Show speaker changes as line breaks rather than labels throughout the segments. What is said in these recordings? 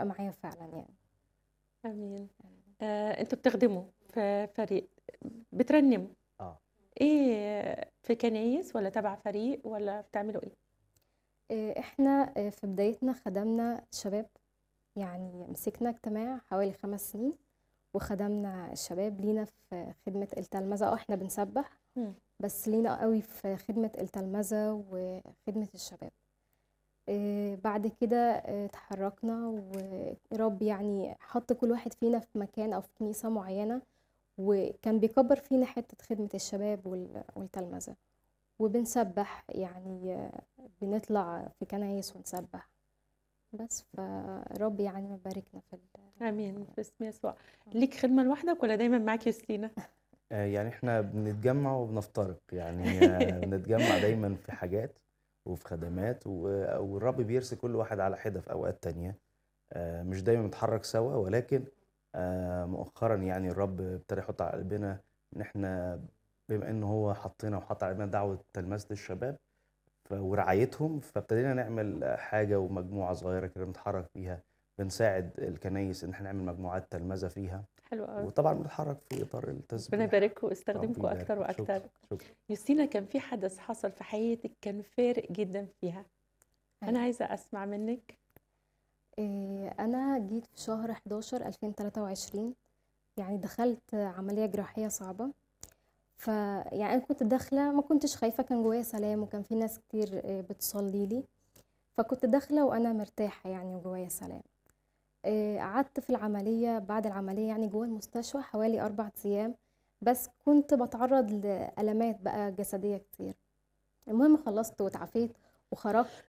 فرق معايا فعلا يعني
امين آه، انتوا بتخدموا في فريق بترنموا
اه
ايه في كنايس ولا تبع فريق ولا بتعملوا ايه
آه، احنا آه، في بدايتنا خدمنا شباب يعني مسكنا اجتماع حوالي خمس سنين وخدمنا الشباب لينا في خدمة التلمذة اه احنا بنسبح
مم.
بس لينا قوي في خدمة التلمذة وخدمة الشباب آه، بعد كده آه، اتحركنا ورب يعني حط كل واحد فينا في مكان أو في كنيسة معينة وكان بيكبر فينا حتة خدمة الشباب وال- والتلمذة وبنسبح يعني آه، بنطلع في كنايس ونسبح بس فرب يعني مباركنا في ال-
امين باسم يسوع ليك خدمه لوحدك ولا دايما معاك يوستينا
آه، يعني احنا بنتجمع وبنفترق يعني آه، بنتجمع دايما في حاجات وفي خدمات و- والرب بيرسي كل واحد على حدة في أوقات تانية آه، مش دايما بنتحرك سوا ولكن آه، مؤخرا يعني الرب ابتدى يحط على قلبنا ان احنا بما ان هو حطينا وحط على قلبنا دعوة تلمذة الشباب ف- ورعايتهم فابتدينا نعمل حاجة ومجموعة صغيرة كده بنتحرك فيها بنساعد الكنايس ان احنا نعمل مجموعات تلمذة فيها
حلو قوي
وطبعا بنتحرك في اطار
ربنا
التسبيح
يبارككم
رب
ويستخدمكم
يبارك
اكتر
شكرا
واكتر
شكرا
يوستينا كان في حدث حصل في حياتك كان فارق جدا فيها انا
أيوة.
عايزه اسمع منك
إيه، أنا جيت في شهر 11 2023 يعني دخلت عملية جراحية صعبة ف يعني أنا كنت داخلة ما كنتش خايفة كان جوايا سلام وكان في ناس كتير إيه، بتصلي لي فكنت داخلة وأنا مرتاحة يعني وجوايا سلام إيه، قعدت في العملية بعد العملية يعني جوه المستشفى حوالي أربع أيام بس كنت بتعرض لألمات بقى جسدية كتير المهم خلصت واتعافيت وخرجت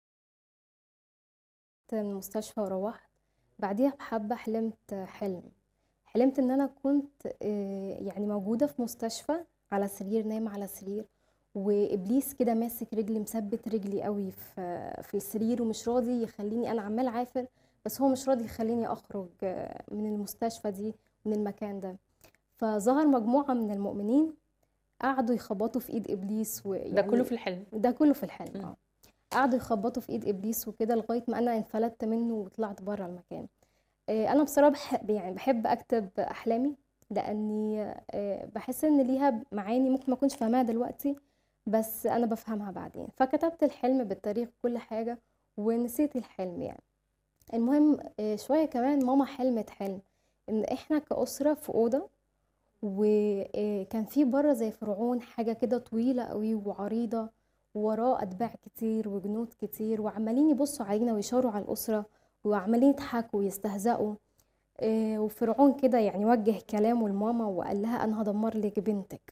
من المستشفى وروحت بعديها بحبة حلمت حلم حلمت ان انا كنت آه، يعني موجودة في مستشفى على سرير نايمة على سرير وابليس كده ماسك رجلي مثبت رجلي قوي في في السرير ومش راضي يخليني انا عمال عافر بس هو مش راضي يخليني اخرج آه، من المستشفى دي من المكان ده فظهر مجموعة من المؤمنين قعدوا يخبطوا في ايد ابليس
ده
ويعني
كله في الحلم
ده كله في الحلم
مم.
اه قعدوا يخبطوا في ايد ابليس وكده لغايه ما انا انفلتت منه وطلعت بره المكان آه، انا بصراحه بحب يعني بحب اكتب احلامي لاني آه، بحس ان ليها معاني ممكن ما اكونش فاهماها دلوقتي بس انا بفهمها بعدين فكتبت الحلم بالتاريخ كل حاجه ونسيت الحلم يعني المهم آه، شويه كمان ماما حلمت حلم ان احنا كأسرة في أوضة وكان في بره زي فرعون حاجة كده طويلة قوي وعريضة وراه أتباع كتير وجنود كتير وعمالين يبصوا علينا ويشاوروا على الأسرة وعمالين يضحكوا ويستهزئوا آه، وفرعون كده يعني وجه كلامه لماما وقال لها أنا هدمر لك بنتك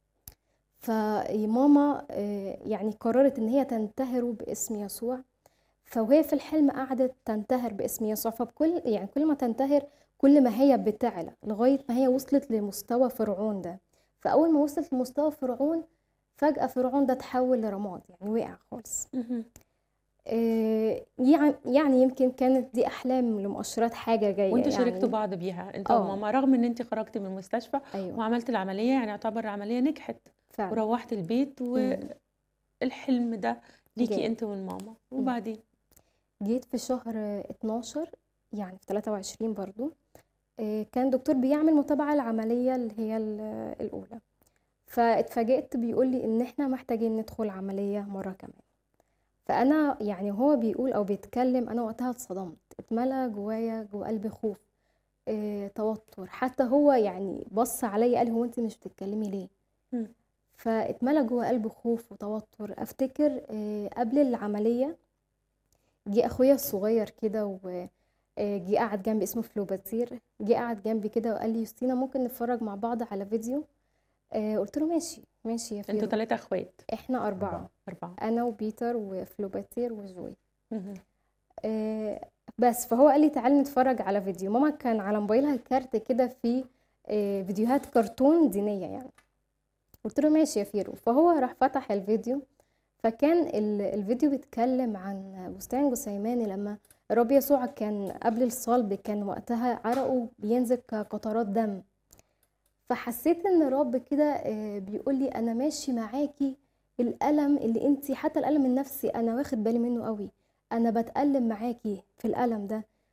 فماما آه، يعني قررت إن هي تنتهره باسم يسوع فوهي في الحلم قعدت تنتهر باسم يسوع فبكل يعني كل ما تنتهر كل ما هي بتعلى لغاية ما هي وصلت لمستوى فرعون ده فأول ما وصلت لمستوى فرعون فجأة فرعون ده تحول لرماد يعني وقع خالص
مهم.
آه، يع- يعني يمكن كانت دي أحلام لمؤشرات حاجة جاية
وانتوا شاركتوا
يعني
بعض بيها انت
اه
وماما رغم ان انت خرجتي من المستشفى
أيوه
وعملت العمليه يعني يعتبر العمليه نجحت
فعلا
وروحت البيت
مم.
والحلم ده ليكي
جاي
انت والماما
مم.
وبعدين
جيت في شهر 12 يعني في 23 برضو آه، كان دكتور بيعمل متابعة العملية اللي هي ال- الأولى فاتفاجئت بيقول لي إن إحنا محتاجين ندخل عملية مرة كمان فأنا يعني هو بيقول أو بيتكلم أنا وقتها اتصدمت اتملى جوايا جوا قلبي خوف اه توتر حتى هو يعني بص عليا قال هو أنت مش بتتكلمي ليه
مم.
فاتملى جوا قلبي خوف وتوتر أفتكر اه قبل العملية جه اخويا الصغير كده و آه، جه قعد جنبي اسمه فلوباتير جه قعد جنبي كده وقال لي يوستينا ممكن نتفرج مع بعض على فيديو آه، قلت له ماشي ماشي يا
انتوا
فيرو
ثلاثه اخوات
احنا أربعة
أربعة
اربعه
أنا وبيتر وفلوباتير وجوي
مهم.
آه، بس فهو قال لي تعالي نتفرج على فيديو ماما كان على موبايلها كارت كده فيه آه، فيديوهات كرتون دينية يعني قلت له ماشي يا فيرو فهو راح فتح الفيديو فكان ال- الفيديو بيتكلم عن بستان جثيماني لما الرب يسوع كان قبل الصلب كان وقتها عرقه بينزل كقطرات دم فحسيت ان الرب كده آه، بيقول لي انا ماشي معاكي الالم اللي انت حتى الالم النفسي انا واخد بالي منه قوي انا بتألم معاكي في الالم ده